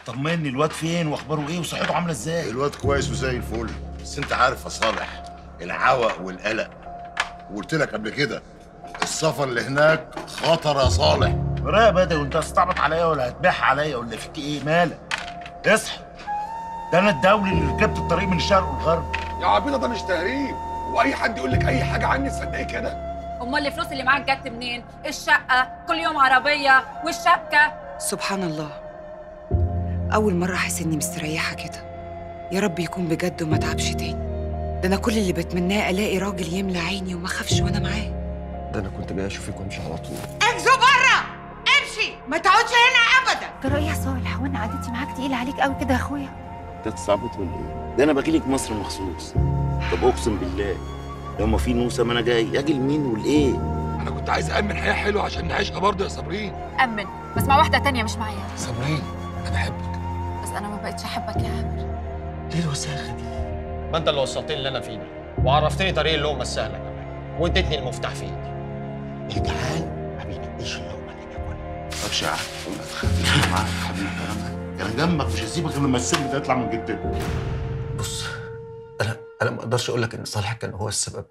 طمني الواد فين واخباره ايه وصحته عامله ازاي الواد كويس وزي الفل بس انت عارف يا صالح العوق والقلق وقلت لك قبل كده السفر اللي هناك خطر يا صالح ورايا بدوي انت هتستعبط عليا ولا هتبيح عليا ولا فيك ايه مالك اصحى ده انا الدولي اللي ركبت الطريق من الشرق والغرب يا عبيطه ده مش تهريب واي حد يقول لك اي حاجه عني تصدقي كده امال الفلوس اللي معاك جت منين الشقه كل يوم عربيه والشبكه سبحان الله أول مرة أحس إني مستريحة كده يا رب يكون بجد وما تعبش تاني ده أنا كل اللي بتمناه ألاقي راجل يملى عيني وما أخافش وأنا معاه ده انا كنت جاي اشوفك وامشي على طول انزوا بره امشي ما تقعدش هنا أبدا ترى ايه يا صالح هو انا قعدتي معاك تقيله عليك قوي كده يا اخويا انت تصعبط ولا ايه؟ ده انا باجيلك مصر مخصوص طب اقسم بالله لو ما في نوسه ما انا جاي اجي لمين ولايه؟ انا كنت عايز امن حياه حلوه عشان نعيشها برضه يا صابرين امن بس مع واحده تانية مش معايا صابرين انا بحبك بس انا ما بقتش احبك يا عامر ليه الوساخه دي ما انت اللي وصلتني اللي انا فيه ده وعرفتني طريق اللقمه السهله كمان واديتني المفتاح في ايدي الجعان ما بينقيش اللقمه اللي بياكلها طب شعر ما تخافش معاك حبيبي انا انا جنبك مش هسيبك غير لما السم ده يطلع من جدتك بص انا انا ما اقدرش اقول لك ان صالح كان هو السبب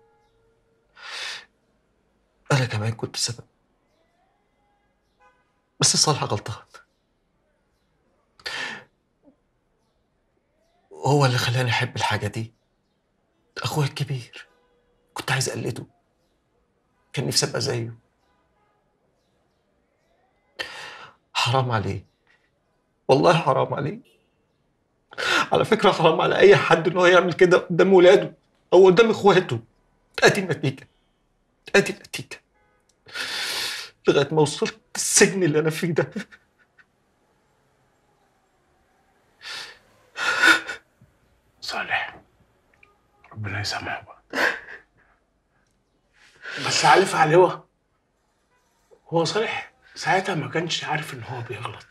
انا كمان كنت سبب بس صالح غلطان هو اللي خلاني احب الحاجه دي اخويا الكبير كنت عايز اقلده كان نفسي ابقى زيه حرام عليه والله حرام عليه على فكرة حرام على أي حد إن هو يعمل كده قدام ولاده أو قدام إخواته أدي النتيجة أدي النتيجة لغاية ما وصلت السجن اللي أنا فيه ده صالح ربنا يسامحه بقى بس عارف علوة هو صالح ساعتها ما كانش عارف ان هو بيغلط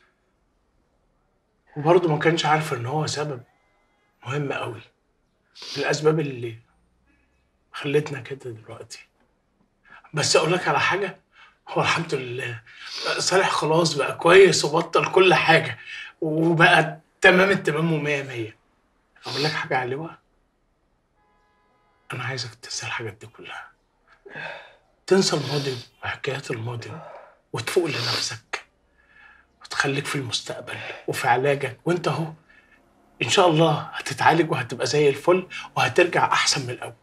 وبرضه ما كانش عارف ان هو سبب مهم قوي من الاسباب اللي خلتنا كده دلوقتي بس اقول لك على حاجه هو الحمد لله صالح خلاص بقى كويس وبطل كل حاجه وبقى تمام التمام ومية مية اقول لك حاجه علوة انا عايزك تنسى الحاجات دي كلها تنسى الماضي وحكايات الماضي وتفوق لنفسك وتخليك في المستقبل وفي علاجك وانت اهو ان شاء الله هتتعالج وهتبقى زي الفل وهترجع احسن من الاول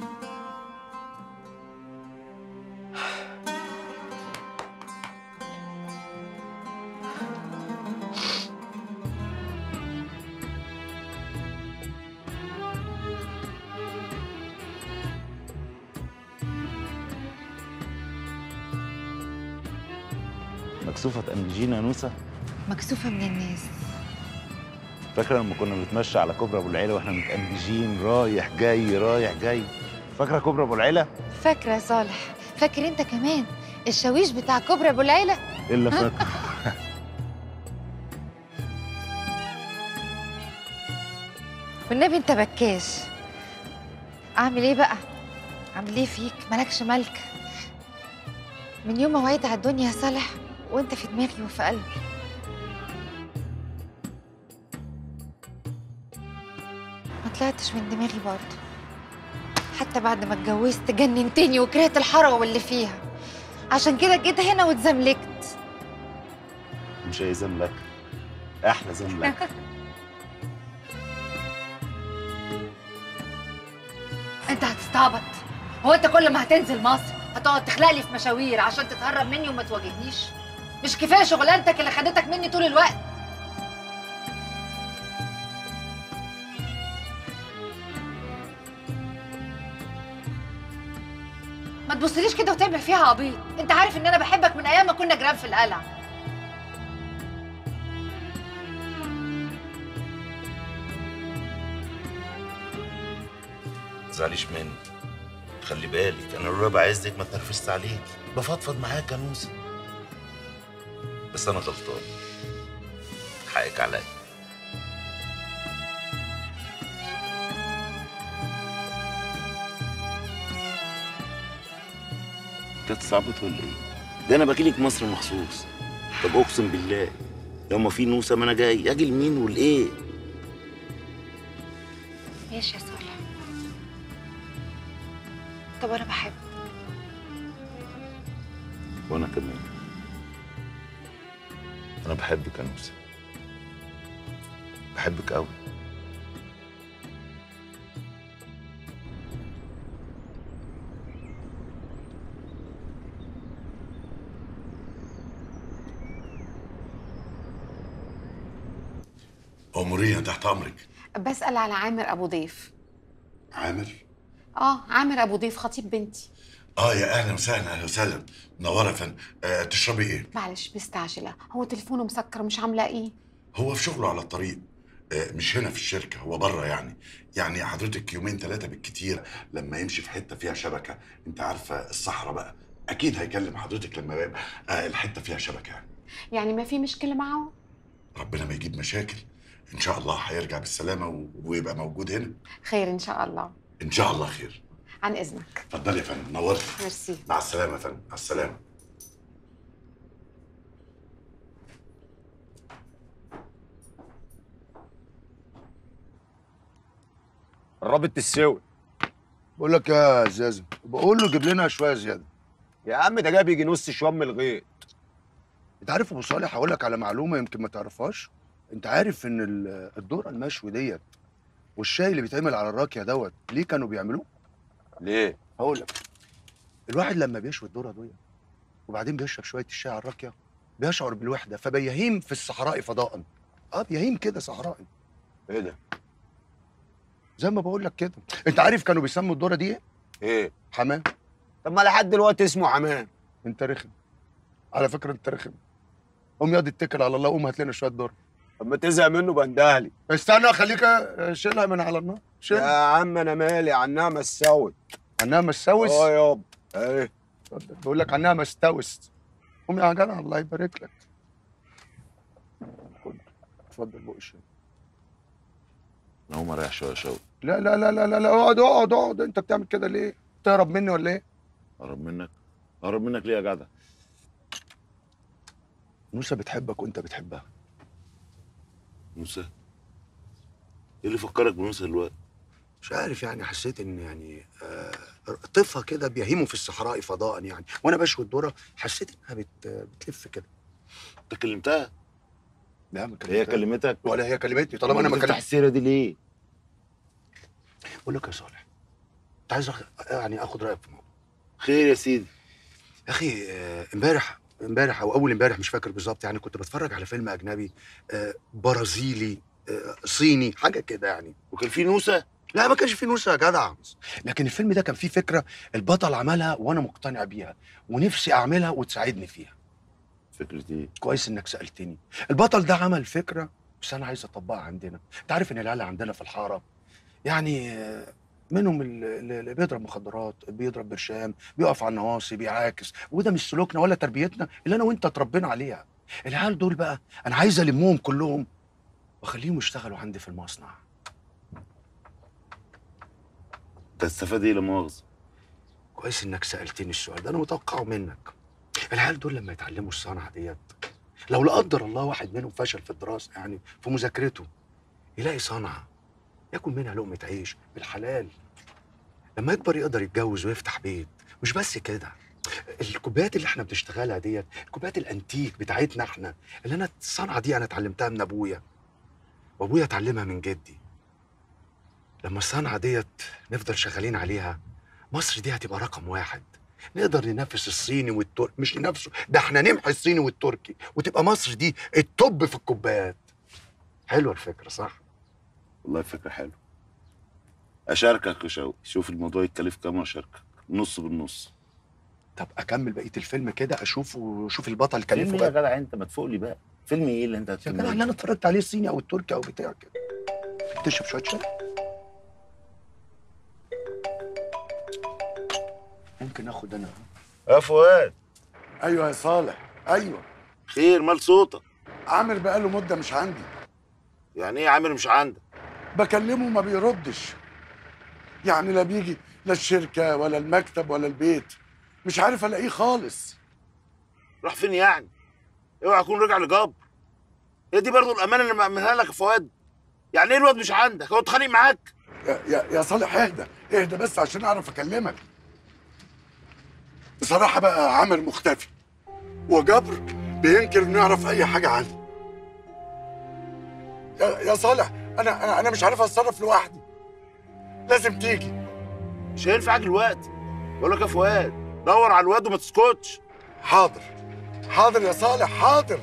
مكسوفه تأنجينا يا نوسه مكسوفه من الناس فاكره لما كنا بنتمشى على كوبري ابو العيله واحنا متأنجين رايح جاي رايح جاي فاكره كوبري ابو العيله فاكره يا صالح فاكر انت كمان الشاويش بتاع كوبري ابو العيله الا فاكره والنبي انت بكاش اعمل ايه بقى اعمل ايه فيك مالكش ملك من يوم ما وعيت على الدنيا يا صالح وانت في دماغي وفي قلبي ما طلعتش من دماغي برضه حتى بعد ما اتجوزت جننتني وكرهت الحاره واللي فيها عشان كده جيت هنا واتزملكت مش اي زملك احلى زملك انت هتستعبط هو انت كل ما هتنزل مصر هتقعد تخلق لي في مشاوير عشان تتهرب مني وما تواجهنيش مش كفايه شغلانتك اللي خدتك مني طول الوقت ما تبصليش كده وتعمل فيها عبيط انت عارف ان انا بحبك من ايام ما كنا جيران في القلعه تزعليش مني خلي بالك انا لولا بعزك ما تنرفزت عليك بفضفض معاك يا نوسه بس انا غلطان حقك عليا انت تصعبط ولا ايه؟ ده انا باجيلك مصر مخصوص طب اقسم بالله يوم ما في نوسه ما انا جاي اجي لمين والايه ماشي يا صالح طب انا بحب وانا كمان انا بحبك يا نوسه بحبك قوي أمورية تحت أمرك بسأل على عامر أبو ضيف عامر آه عامر أبو ضيف خطيب بنتي اه يا اهلا وسهلا اهلا وسهلا منوره يا فندم آه تشربي ايه؟ معلش مستعجلة هو تليفونه مسكر مش عاملة إيه هو في شغله على الطريق آه مش هنا في الشركه هو بره يعني يعني حضرتك يومين ثلاثه بالكتير لما يمشي في حته فيها شبكه انت عارفه الصحراء بقى اكيد هيكلم حضرتك لما يبقى آه الحته فيها شبكه يعني يعني ما في مشكلة معه ربنا ما يجيب مشاكل ان شاء الله هيرجع بالسلامه و- ويبقى موجود هنا خير إن شاء الله ان شاء الله خير عن إذنك اتفضلي يا فندم نورتي ميرسي مع السلامه يا فندم مع السلامه قربت تساوي بقول لك يا زازا بقول له جيب لنا شويه زياده يا عم ده جاب يجي نص شوام من الغيط انت عارف ابو صالح هقول لك على معلومه يمكن ما تعرفهاش انت عارف ان ال- الذره المشوي ديت والشاي اللي بيتعمل على الراكيه دوت ليه كانوا بيعملوه ليه هقول لك الواحد لما بيشوي الذره ديت وبعدين بيشرب شويه الشاي على الراكيه بيشعر بالوحده فبيهيم في الصحراء فضاء اه بيهيم كده صحرائي ايه ده زي ما بقول لك كده انت عارف كانوا بيسموا الذره دي ايه ايه حمام طب ما لحد دلوقتي اسمه حمام انت رخم على فكره انت رخم قوم ياض اتكل على الله قوم هات لنا شويه ذره طب ما تزهق منه بندهلي استنى خليك شيلها من على النار يا شيلها عم انا مالي عنها ما تسوت عنها مستوس اه يابا ايه اتفضل. بقول لك عنها مستوس قوم يا جدع الله يبارك لك خد اتفضل بق الشاي انا هقوم اريح شويه شويه لا لا لا لا لا لا اقعد اقعد اقعد انت بتعمل كده ليه؟ تهرب مني ولا ايه؟ اقرب منك اقرب منك ليه يا جدع موسى بتحبك وانت بتحبها موسى ايه اللي فكرك بموسى دلوقتي مش عارف يعني حسيت ان يعني آه طفها كده بيهيموا في الصحراء فضاء يعني وانا بشوي الذره حسيت انها بت بتلف كده انت كلمتها لا ما هي كلمتك ولا هي كلمتني طالما انا ما بتفتح كلمت السيره دي ليه بقول لك يا صالح انت عايز أخ- يعني اخد رايك في موضوع خير يا سيدي يا اخي آه، امبارح امبارح او اول امبارح مش فاكر بالظبط يعني كنت بتفرج على فيلم اجنبي آه، برازيلي آه، صيني حاجه كده يعني وكان في نوسه لا ما كانش فيه نوسه يا جدع لكن الفيلم ده كان فيه فكره البطل عملها وانا مقتنع بيها ونفسي اعملها وتساعدني فيها فكره ايه كويس انك سالتني البطل ده عمل فكره بس انا عايز اطبقها عندنا انت عارف ان العيال عندنا في الحاره يعني آه، منهم اللي اللي بيضرب مخدرات بيضرب برشام بيقف على النواصي بيعاكس وده مش سلوكنا ولا تربيتنا اللي انا وانت اتربينا عليها العيال دول بقى انا عايز المهم كلهم واخليهم يشتغلوا عندي في المصنع تستفاد ايه لا مؤاخذه كويس انك سالتني السؤال ده انا متوقعه منك العيال دول لما يتعلموا الصنعه ديت لو لا قدر الله واحد منهم فشل في الدراسه يعني في مذاكرته يلاقي صنعه ياكل منها لقمه عيش بالحلال لما يكبر يقدر يتجوز ويفتح بيت مش بس كده الكوبايات اللي احنا بنشتغلها ديت الكوبايات الانتيك بتاعتنا احنا اللي انا الصنعه دي انا اتعلمتها من ابويا وابويا اتعلمها من جدي لما الصنعه ديت نفضل شغالين عليها مصر دي هتبقى رقم واحد نقدر ننافس الصيني والتركي مش ننافسه ده احنا نمحي الصيني والتركي وتبقى مصر دي التوب في الكوبايات حلوه الفكره صح والله فكره حلوه اشاركك يا شوقي شوف الموضوع يتكلف كام واشاركك نص بالنص طب اكمل بقيه الفيلم كده اشوفه وشوف البطل فيلم كلفه ايه يا بقى جدع انت ما تفوق لي بقى فيلم ايه اللي انت يا هتفيلم جدع اللي انا اتفرجت عليه الصيني او التركي او بتاع كده تشرب شويه شاي ممكن اخد انا يا فؤاد ايوه يا صالح ايوه خير مال صوتك عامر بقاله مده مش عندي يعني ايه عامر مش عندك بكلمه ما بيردش يعني لا بيجي لا الشركه ولا المكتب ولا البيت مش عارف الاقيه خالص راح فين يعني اوعى يكون رجع لجبر هي دي برضه الامانه اللي مأمنها لك يا فؤاد يعني ايه الواد مش عندك هو اتخانق معاك يا, يا, يا صالح اهدى اهدى بس عشان اعرف اكلمك بصراحه بقى عامر مختفي وجبر بينكر انه يعرف اي حاجه عني يا, يا صالح انا انا انا مش عارف اتصرف لوحدي لازم تيجي مش هينفع دلوقتي بقول لك يا فؤاد دور على الواد وما تسكتش حاضر حاضر يا صالح حاضر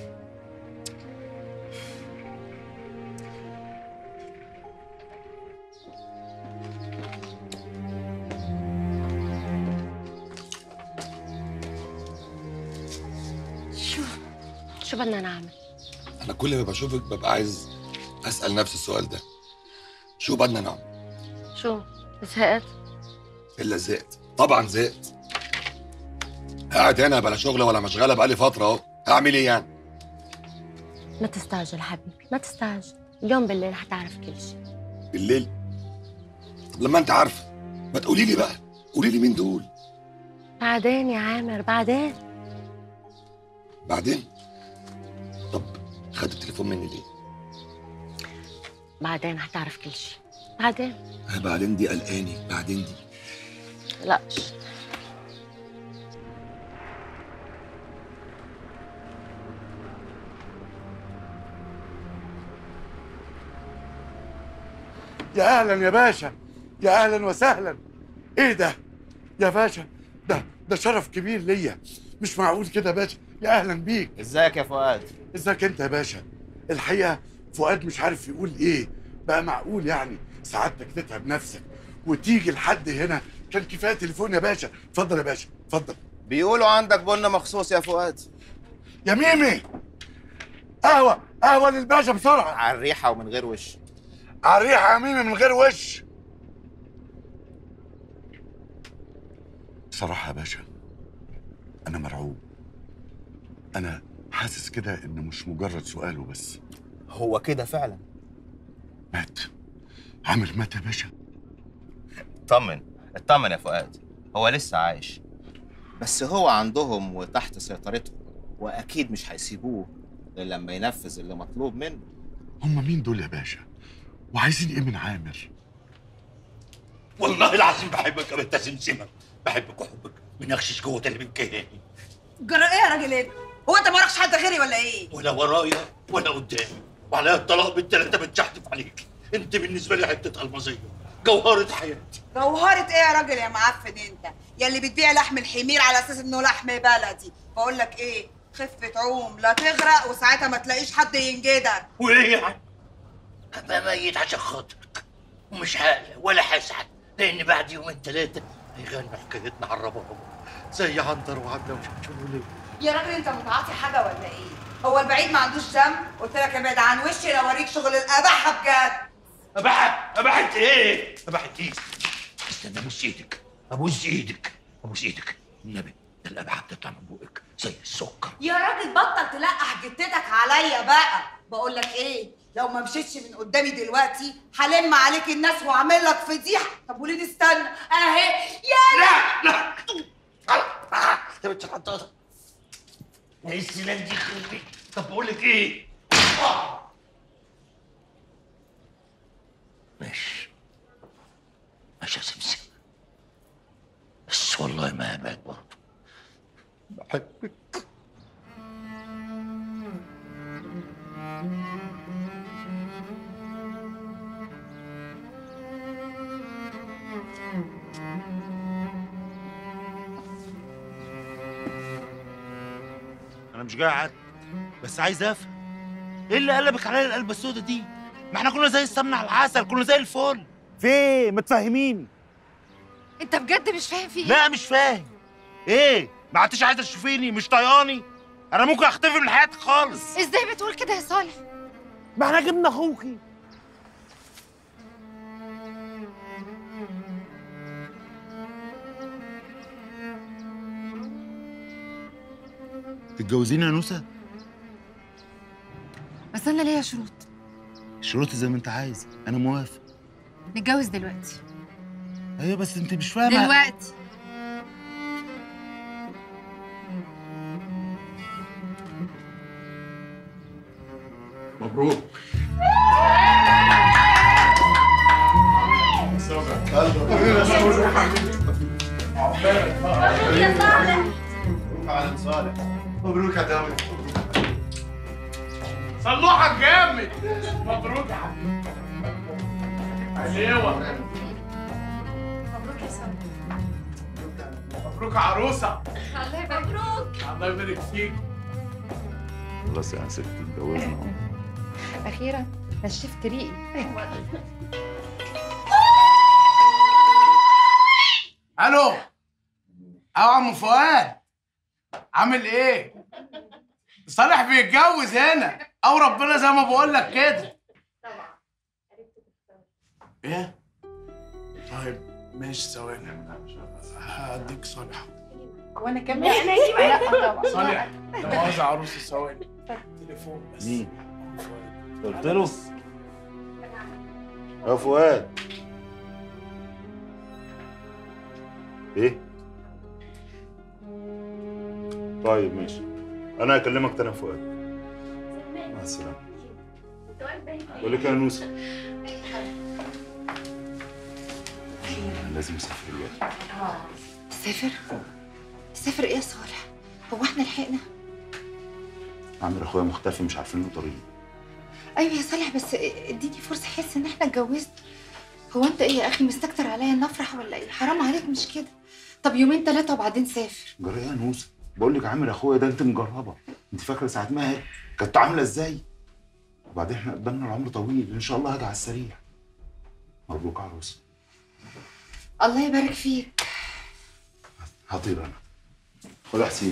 شو شو بدنا نعمل؟ انا كل ما بشوفك ببقى عايز اسال نفس السؤال ده شو بدنا نعمل شو زهقت؟ الا زهقت طبعا زهقت قاعد هنا بلا شغله ولا مشغله بقالي فتره اهو هعمل ايه يعني ما تستعجل حبيبي ما تستعجل اليوم بالليل حتعرف كل شيء بالليل طب لما انت عارفه ما تقولي لي بقى قولي لي مين دول بعدين يا عامر بعدين بعدين طب خد التليفون مني ليه بعدين حتعرف كل شيء بعدين آه، بعدين دي قلقاني بعدين دي لا يا اهلا يا باشا يا اهلا وسهلا ايه ده يا باشا ده ده شرف كبير ليا مش معقول كده يا باشا يا اهلا بيك ازيك يا فؤاد ازيك انت يا باشا الحقيقه فؤاد مش عارف يقول ايه بقى معقول يعني سعادتك تتعب نفسك وتيجي لحد هنا كان كفايه تليفون يا باشا اتفضل يا باشا اتفضل بيقولوا عندك بن مخصوص يا فؤاد يا ميمي قهوه قهوه للباشا بسرعه على الريحه ومن غير وش على الريحه يا ميمي من غير وش بصراحه يا باشا انا مرعوب انا حاسس كده انه مش مجرد سؤال وبس هو كده فعلا مات عامر مات يا باشا اطمن اطمن يا فؤاد هو لسه عايش بس هو عندهم وتحت سيطرتهم واكيد مش هيسيبوه غير لما ينفذ اللي مطلوب منه هم مين دول يا باشا وعايزين ايه من عامر والله العظيم بحبك يا بنت سمسمه بحبك وحبك منخشش جوه اللي من كياني جرى ايه يا راجل انت؟ هو انت ما وراكش حد غيري ولا ايه؟ ولا ورايا ولا قدامي وعليا الطلاق بالتلاته بتشحتف عليك انت بالنسبه لي حته المظيه جوهره حياتي جوهرة ايه يا راجل يا معفن انت؟ يا اللي بتبيع لحم الحمير على اساس انه لحم بلدي، بقول لك ايه؟ خفة عوم لا تغرق وساعتها ما تلاقيش حد ينجدك. وايه يعني؟ ابقى ميت عشان خاطرك ومش هقلق ولا هسعد لان بعد يومين ثلاثه هيغنوا حكايتنا على الربابه زي عنتر وعبده وشمشون يا راجل انت متعاطي حاجة ولا ايه؟ هو البعيد ما عندوش دم؟ قلت لك ابعد عن وشي لو اوريك شغل الاباحة بجد. ابعد ابعد ايه؟ ابعد ايه؟ استنى ابوس ايدك ابوس ايدك ابوس ايدك النبي ده الابعاد بتطلع من بقك زي السكر يا راجل بطل تلقح جتتك عليا بقى بقول لك ايه لو ما مشيتش من قدامي دلوقتي هلم عليك الناس واعمل لك فضيحه طب وليد استنى اهي يا لا لا يا بنت الحطاطه يا السنان دي خربت طب بقول لك ايه آه. ماشي ماشي يا سمسم بس والله ما هبات برضه بحبك انا مش جاي اعاتب بس عايز افهم ايه اللي قلبك عليا القلبه السودا دي ما احنا كنا زي السمنه على العسل كنا زي الفل في ايه متفهمين انت بجد مش فاهم في ايه لا مش فاهم ايه ما عدتش عايزه تشوفيني مش طياني انا ممكن اختفي من حياتك خالص ازاي بتقول كده يا صالح ما احنا جبنا اخوكي تتجوزيني يا نوسه بس انا ليا شروط شروطي زي ما انت عايز انا موافق نتجوز دلوقتي ايوه بس انت مش فاهمه دلوقتي مبروك مبروك يا داوود صلوحك جامد مبروك يا حبيبي حلوة مبروك يا سامي مبروك يا عروسة الله يبارك مبروك الله يبارك فيك خلاص يا ست اتجوزنا اهو اخيرا نشفت ريقي الو اه عم فؤاد عامل ايه صالح بيتجوز هنا او ربنا زي ما بقول لك كده ايه طيب ماشي ثواني هديك صالح وانا كمان لا، انا اجيب لا طبعا صالح ده مؤاخذة عروسه ثواني تليفون بس مين؟ قلت له يا فؤاد ايه؟ طيب ماشي انا هكلمك تاني يا فؤاد مع السلامة بقول لك يا نوسة أنا لازم اسافر دلوقتي تسافر تسافر ايه يا صالح هو احنا لحقنا عامر اخويا مختفي مش عارفين له طريق ايوه يا صالح بس اديني فرصه احس ان احنا اتجوزنا هو انت ايه يا اخي مستكتر عليا ان افرح ولا ايه حرام عليك مش كده طب يومين ثلاثه وبعدين سافر جرى ايه يا نوسة بقول لك عامر اخويا ده انت مجربه انت فاكره ساعه ما هي كانت عامله ازاي وبعدين احنا قدامنا العمر طويل ان شاء الله هاجي على السريع مبروك عروسه الله يبارك فيك هطير انا خد حسين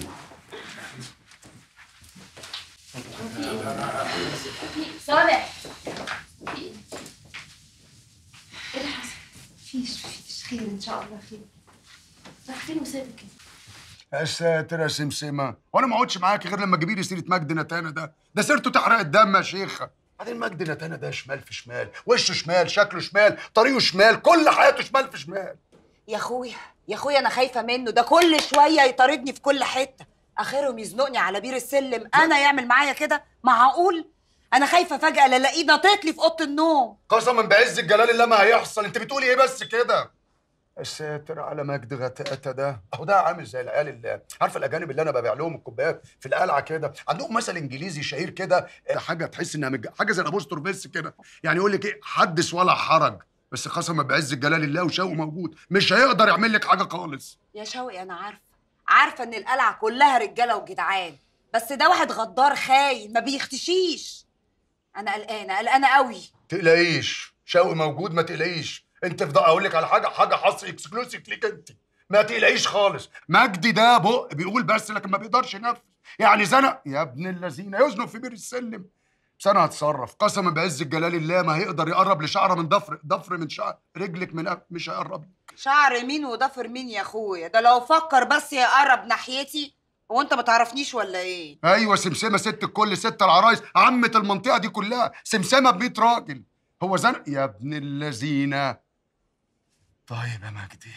صالح في ايه؟ ايه اللي حصل؟ فيش فيش خير ان شاء الله خير راح فين وسابك كده؟ يا ساتر يا سمسمه وانا ما اقعدش معاكي غير لما تجيبي لي سيره مجدي نتانا ده ده سيرته تحرق الدم يا شيخه بعدين مجدي نتانا ده شمال في شمال وشه شمال شكله شمال طريقه شمال كل حياته شمال في شمال يا اخويا يا اخويا انا خايفه منه ده كل شويه يطاردني في كل حته اخرهم يزنقني على بير السلم انا يعمل معايا كده معقول انا خايفه فجاه لا الاقيه ناطط لي في اوضه النوم قسما بعز الجلال اللي ما هيحصل انت بتقولي ايه بس كده يا ساتر على مجد غتاته ده اهو ده عامل زي العيال اللي عارفه الاجانب اللي انا ببيع لهم الكوبايات في القلعه كده عندهم مثل انجليزي شهير كده حاجه تحس انها مج... حاجه زي الابوستور بس كده يعني يقول لك ايه حدث ولا حرج بس قسما بعز الجلال الله وشوقه موجود مش هيقدر يعمل لك حاجه خالص يا شوقي انا عارفه عارفه ان القلعه كلها رجاله وجدعان بس ده واحد غدار خاين ما بيختشيش انا قلقانه قلقانه قوي تقلقيش شوقي موجود ما تقلقيش انت في اقول لك على حاجه حاجه حصر اكسكلوسيف ليك انت ما تقلقيش خالص مجدي ده بق بيقول بس لكن ما بيقدرش ينفذ يعني زنق يا ابن الذين يزنق في بير السلم بس انا هتصرف قسما بعز الجلال الله ما هيقدر يقرب لشعره من ضفر ضفر من شعر رجلك من أب- مش هيقرب شعر مين وضفر مين يا اخويا ده لو فكر بس يقرب ناحيتي هو انت ما تعرفنيش ولا ايه ايوه سمسمه ست الكل ست العرايس عمه المنطقه دي كلها سمسمه ب 100 راجل هو زنق يا ابن الذين طيب يا مجدي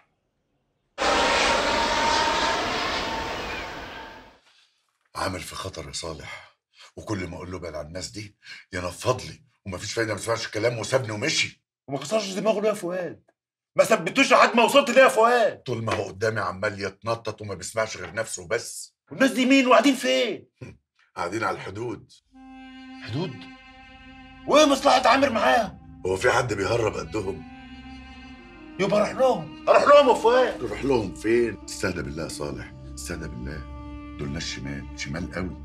عامل في خطر يا صالح وكل ما اقول له بعد عن الناس دي ينفض لي ومفيش فايده ما سمعش الكلام وسابني ومشي وما كسرش دماغه ليه يا فؤاد ما ثبتوش لحد ما وصلت ليه يا فؤاد طول ما هو قدامي عمال يتنطط وما بيسمعش غير نفسه بس والناس دي مين وقاعدين فين قاعدين على الحدود حدود وايه مصلحه عامر معاهم هو في حد بيهرب قدهم يبقى اروح لهم اروح لهم يا فؤاد تروح لهم فين استهدى بالله يا صالح استهدى بالله دول ناس شمال شمال قوي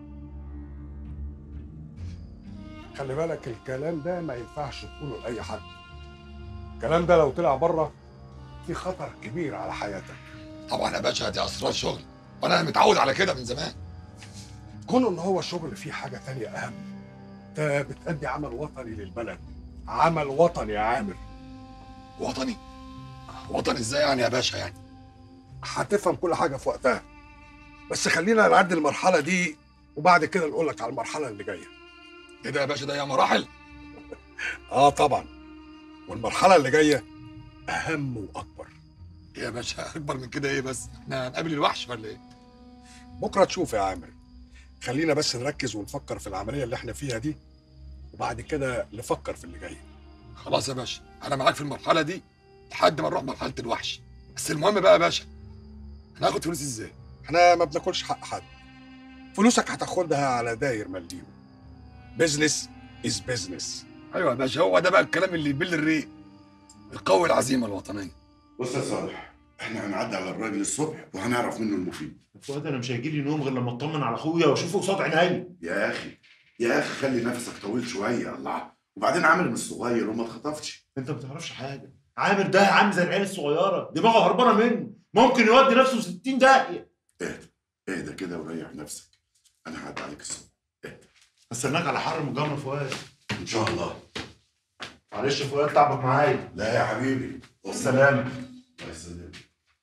خلي بالك الكلام ده ما ينفعش تقوله لاي حد الكلام ده لو طلع بره في خطر كبير على حياتك طبعا يا باشا دي اسرار شغل وانا متعود على كده من زمان كون ان هو شغل فيه حاجه تانية اهم انت بتأدي عمل وطني للبلد عمل وطني يا عامر وطني وطني ازاي يعني يا باشا يعني هتفهم كل حاجه في وقتها بس خلينا نعدي المرحله دي وبعد كده نقول لك على المرحله اللي جايه ايه ده يا باشا ده يا مراحل اه طبعا والمرحله اللي جايه اهم واكبر إيه يا باشا اكبر من كده ايه بس احنا هنقابل الوحش ولا ايه بكره تشوف يا عامر خلينا بس نركز ونفكر في العمليه اللي احنا فيها دي وبعد كده نفكر في اللي جاي خلاص يا باشا انا معاك في المرحله دي لحد ما نروح مرحله الوحش بس المهم بقى يا باشا هناخد فلوس ازاي احنا ما بناكلش حق حد فلوسك هتاخدها على داير مليون بزنس از بزنس ايوه يا باشا هو ده بقى الكلام اللي يبل الريق القوي العزيمه الوطنيه بص يا صالح احنا هنعدي على الراجل الصبح وهنعرف منه المفيد فؤاد انا مش هيجي لي نوم غير لما اطمن على اخويا واشوفه قصاد عيني يا اخي يا اخي خلي نفسك طويل شويه الله وبعدين عامر مش صغير وما اتخطفش انت ما تعرفش حاجه عامر ده عامل زي العيال الصغيره دماغه هربانه منه ممكن يودي نفسه 60 داهيه اهدى اهدى كده وريح نفسك انا هعدي عليك الصبح هستناك على حر المجمع فؤاد ان شاء الله معلش يا فؤاد تعبك معايا لا يا حبيبي السلامه الله يسلمك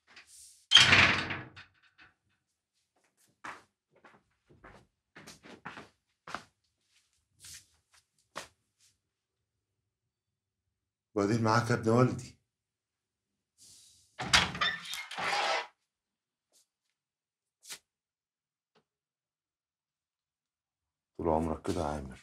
وبعدين معاك يا ابن والدي طول عمرك كده يا عامر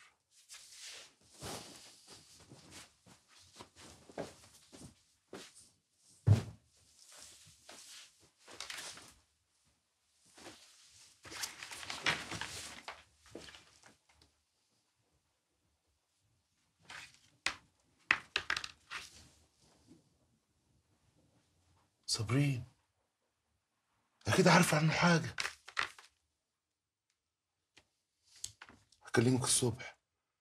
صابرين اكيد عارف عنه حاجه هكلمك الصبح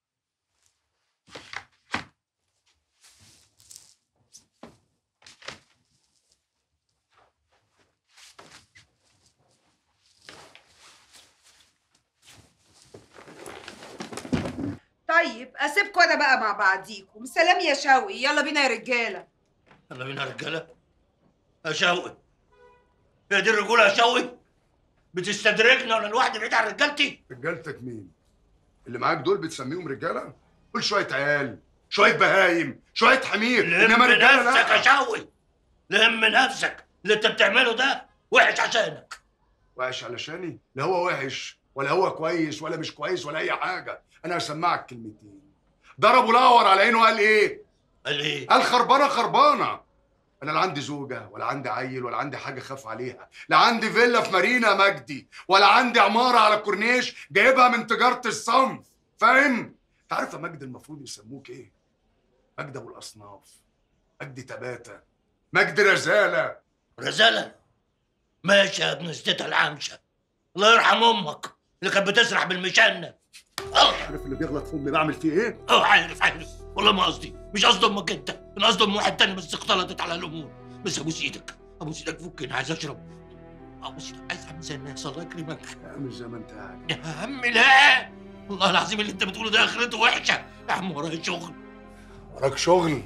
طيب اسيبكم انا بقى مع بعضيكم سلام يا شوقي يلا بينا يا رجاله يلا بينا يا رجاله يا شوقي هي دي الرجوله يا شوقي بتستدرجنا وانا لوحدي بعيد عن رجالتي رجالتك مين؟ اللي معاك دول بتسميهم رجاله؟ قول شويه عيال شويه بهايم شويه حمير لم انما رجاله نفسك يا لا شوقي لم نفسك اللي انت بتعمله ده وحش عشانك وحش علشاني لا هو وحش ولا هو كويس ولا مش كويس ولا اي حاجه انا هسمعك كلمتين ضربوا الاور على عينه قال ايه قال ايه قال خربانه خربانه انا لا عندي زوجه ولا عندي عيل ولا عندي حاجه خاف عليها لا عندي فيلا في مارينا مجدي ولا عندي عماره على الكورنيش جايبها من تجاره الصنف فاهم انت عارف يا مجدي المفروض يسموك ايه مجدي ابو الاصناف مجدي تباته مجدي رزاله رزالة ماشي يا ابن ستة العمشة الله يرحم امك اللي كانت بتسرح بالمشنة عارف اللي بيغلط في امي بعمل فيه ايه اه عارف عارف والله ما قصدي مش قصدي امك انت انا قصدي ام واحد تاني بس اختلطت على الامور بس ابوس ايدك ابوس ايدك فكني عايز اشرب ابوس ايدك عايز اعمل زي الناس الله يكرمك يا مش زي ما انت قاعد يا عم لا والله العظيم اللي انت بتقوله ده اخرته وحشه يا عم ورايا شغل وراك شغل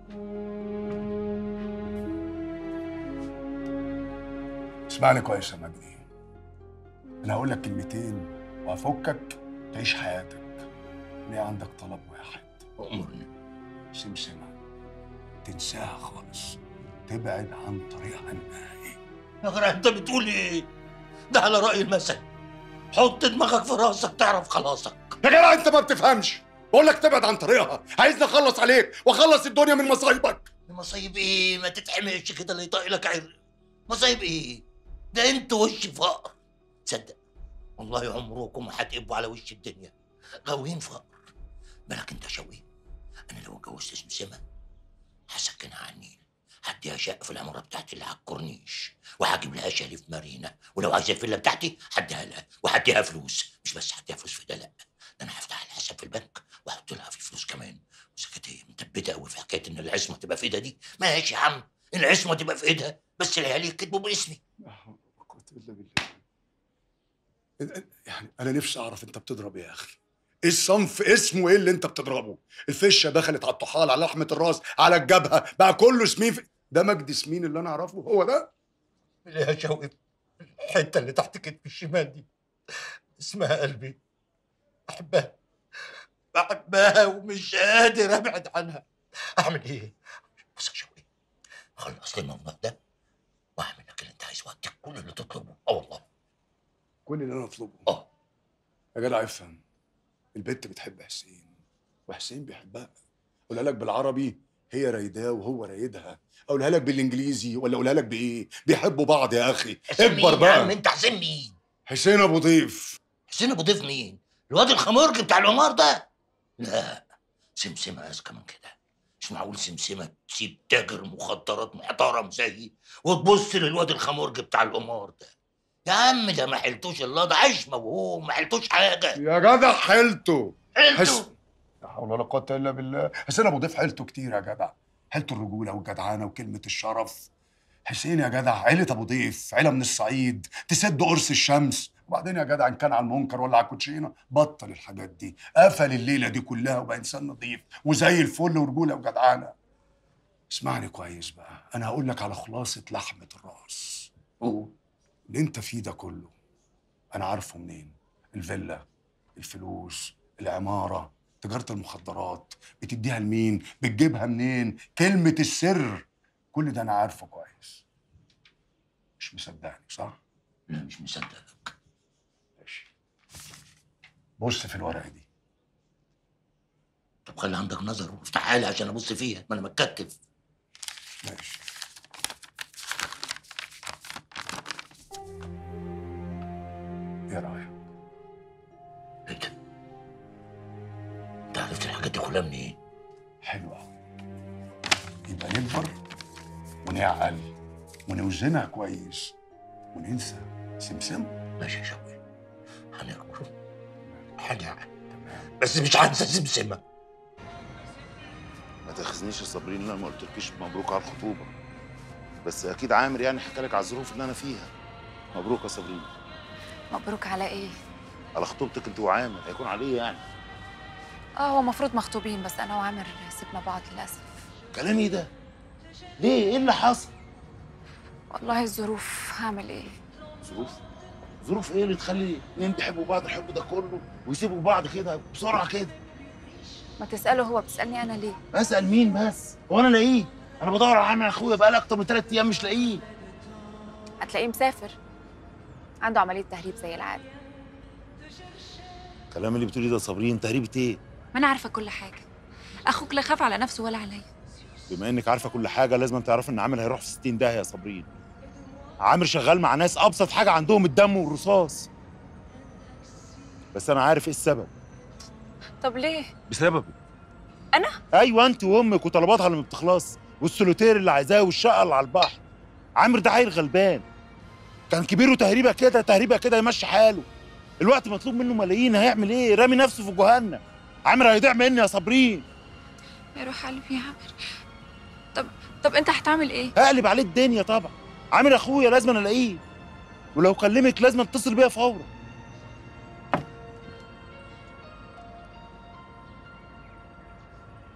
اسمعني كويس يا مجدي انا هقول لك كلمتين وهفكك تعيش حياتك ليه عندك طلب واحد امرني سمسمة تنساها خالص تبعد عن طريقها النهائي يا غير انت بتقول ايه ده على راي المثل حط دماغك في راسك تعرف خلاصك يا جدع انت ما بتفهمش بقول لك تبعد عن طريقها عايزني اخلص عليك واخلص الدنيا من مصايبك مصايب ايه ما تتحملش كده اللي يطق لك عرق مصايب ايه ده انت وش فقر تصدق والله عمركم ما هتقبوا على وش الدنيا غاويين فقر بالك انت شوي انا لو اتجوزت سمسمه هسكنها على النيل هديها شقه في العماره بتاعتي اللي على الكورنيش وهجيب لها شاليه في مارينا ولو عايزه الفيلا بتاعتي هديها لها وهديها فلوس مش بس هديها فلوس في ده لا ده انا هفتح لها حساب في البنك واحط لها فيه فلوس كمان بس كانت هي متبته قوي في حكايه ان العصمه تبقى في ايدها دي ماشي يا عم العصمه تبقى في ايدها بس العيال يكتبوا باسمي يعني انا نفسي اعرف انت بتضرب ايه يا اخي ايه الصنف اسمه ايه اللي انت بتضربه الفشه دخلت على الطحال على لحمه الراس على الجبهه بقى كله سمين في... ده مجدي سمين اللي انا اعرفه هو ده اللي يا شوقي الحته اللي تحت كتفي الشمال دي اسمها قلبي بحبها بحبها ومش قادر ابعد عنها اعمل ايه بص يا شوقي خلص لي الموضوع ده واعمل لك اللي انت عايزه واديك كل اللي تطلبه اه والله كل اللي انا اطلبه اه يا جدع افهم البت بتحب حسين وحسين بيحبها اقولها لك بالعربي هي رايداه وهو رايدها اقولها لك بالانجليزي ولا اقولها لك بايه بيحبوا بعض يا اخي حسين اكبر مين يا عم بقى انت حسين مين حسين ابو ضيف حسين ابو ضيف مين الواد الخمرج بتاع العمار ده لا سمسمه اذكى من كده مش معقول سمسمه تسيب تاجر مخدرات محترم زيي وتبص للواد الخمرج بتاع القمار ده يا عم ده ما حلتوش الله ده عيش موهوم ما حلتوش حاجه يا جدع حيلته حيلته؟ حس... لا حول ولا قوه الا بالله حسين ابو ضيف حيلته كتير يا جدع حيلته الرجوله والجدعانه وكلمه الشرف حسين يا جدع عيلة ابو ضيف عيله من الصعيد تسد قرص الشمس وبعدين يا جدع ان كان على المنكر ولا على الكوتشينه بطل الحاجات دي قفل الليله دي كلها وبقى انسان نظيف وزي الفل ورجوله وجدعانه اسمعني كويس بقى انا هقول لك على خلاصه لحمه الراس اللي انت فيه ده كله انا عارفه منين الفيلا الفلوس العماره تجاره المخدرات بتديها لمين بتجيبها منين كلمه السر كل ده انا عارفه كويس مش مصدقني صح لا مش مصدقك ماشي بص في الورقه دي طب خلي عندك نظر وافتحها لي عشان ابص فيها ما انا متكتف ماشي ايه رايك انت عرفت الحاجات دي كلها منين حلو قوي يبقى نكبر ونعقل ونوزنها كويس وننسى سمسم ماشي يا شوقي هنكبر هنعقل بس مش هنسى سمسمه ما تاخذنيش يا صابرين ان انا ما قلتلكيش مبروك على الخطوبه بس اكيد عامر يعني حكى لك على الظروف اللي انا فيها مبروك يا صابرين مبروك على ايه؟ على خطوبتك انت وعامر هيكون عليه يعني اه هو المفروض مخطوبين بس انا وعامر سيبنا بعض للاسف كلامي ده ليه ايه اللي حصل والله الظروف هعمل ايه؟ ظروف ظروف ايه اللي تخلي اتنين بيحبوا بعض الحب ده كله ويسيبوا بعض كده بسرعه كده ما تساله هو بتسالني انا ليه؟ اسال مين بس هو انا لاقيه انا بدور على عامر اخويا بقالي اكتر من ثلاث ايام مش لاقيه هتلاقيه مسافر عنده عمليه تهريب زي العاده الكلام اللي بتقوليه ده صابرين تهريبة ايه ما انا عارفه كل حاجه اخوك لا خاف على نفسه ولا عليا بما انك عارفه كل حاجه لازم تعرفي ان عامر هيروح في 60 داهيه يا صابرين عامر شغال مع ناس ابسط حاجه عندهم الدم والرصاص بس انا عارف ايه السبب طب ليه؟ بسببك انا؟ ايوه انت وامك وطلباتها اللي ما بتخلص والسولوتير اللي عايزاه والشقه اللي على البحر عامر ده عيل غلبان كان كبير وتهريبه كده تهريبه كده يمشي حاله الوقت مطلوب منه ملايين هيعمل ايه رامي نفسه في جهنم عامر هيضيع مني يا صابرين يا روح قلبي يا عامر طب طب انت هتعمل ايه؟ هقلب عليه الدنيا طبعا عامر اخويا لازم أنا الاقيه ولو كلمك لازم اتصل بيا فورا